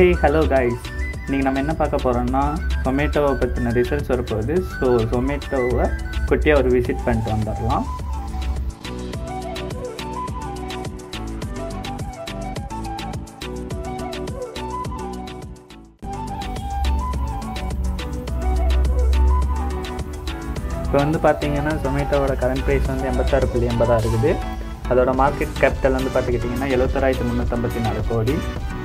hey hello guys இன்றைக்கி நம்ம என்ன பார்க்க போகிறோம்னா சொமேட்டோவை பற்றின ரிசல்ட்ஸ் வரப்போகுது ஸோ சொமேட்டோவை குட்டியாக ஒரு விசிட் பண்ணிட்டு வந்துடலாம் இப்போ வந்து பார்த்தீங்கன்னா சொமேட்டோவோட கரண்ட் ப்ரைஸ் வந்து எண்பத்தாறு புள்ளி எண்பதா இருக்குது அதோட மார்க்கெட் கேபிட்டல் வந்து பார்த்துக்கிட்டிங்கன்னா எழுபத்தாறாயிரத்து முந்நூற்றம்பத்தி நாலு கோடி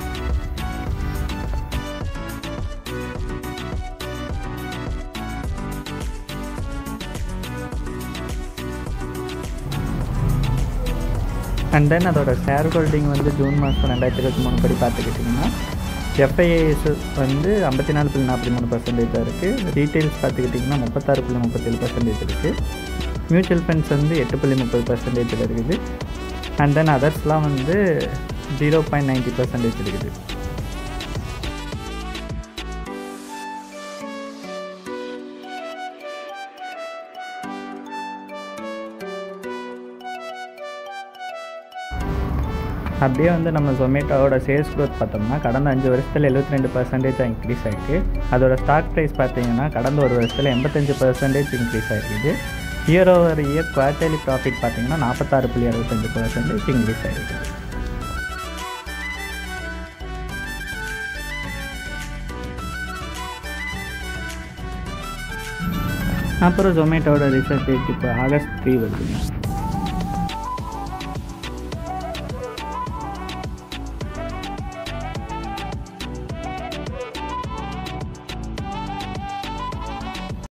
அண்ட் தென் அதோட ஷேர் ஹோல்டிங் வந்து ஜூன் மாதம் ரெண்டாயிரத்தி இருபத்தி மூணு படி பார்த்துக்கிட்டிங்கன்னா எஃப்ஐஏஎஸ் வந்து ஐம்பத்தி நாலு புள்ளி நாற்பத்தி மூணு பர்சன்டேஜாக இருக்குது ரீட்டெயில்ஸ் பார்த்துக்கிட்டிங்கன்னா முப்பத்தாறு புள்ளி முப்பத்தேழு பர்சன்டேஜ் இருக்குது மியூச்சுவல் ஃபண்ட்ஸ் வந்து எட்டு புள்ளி முப்பது பர்சன்டேஜில் இருக்குது அண்ட் தென் அதர்ஸ்லாம் வந்து ஜீரோ பாயிண்ட் நைன்ட்டி பர்சன்டேஜ் இருக்குது அப்படியே வந்து நம்ம ஜொமேட்டோவோட சேல்ஸ் க்ரோத் பார்த்தோம்னா கடந்த அஞ்சு வருஷத்தில் எழுபத்தி ரெண்டு பர்சன்டேஜ் இன்க்ரீஸ் ஆகிருக்கு அதோட ஸ்டாக் ப்ரைஸ் பார்த்தீங்கன்னா கடந்த ஒரு வருஷத்தில் எண்பத்தஞ்சு பர்சன்டேஜ் இன்க்ரீஸ் ஆகிருக்குது year over year quarterly profit பார்த்தீங்கன்னா நாற்பத்தாறு புள்ளி அறுபத்தஞ்சு பர்சன்டேஜ் இன்க்ரீஸ் ஆகிருக்கு அப்புறம் ஜொமேட்டோட ரிசல்ட் இப்போ ஆகஸ்ட் த்ரீ வருதுங்க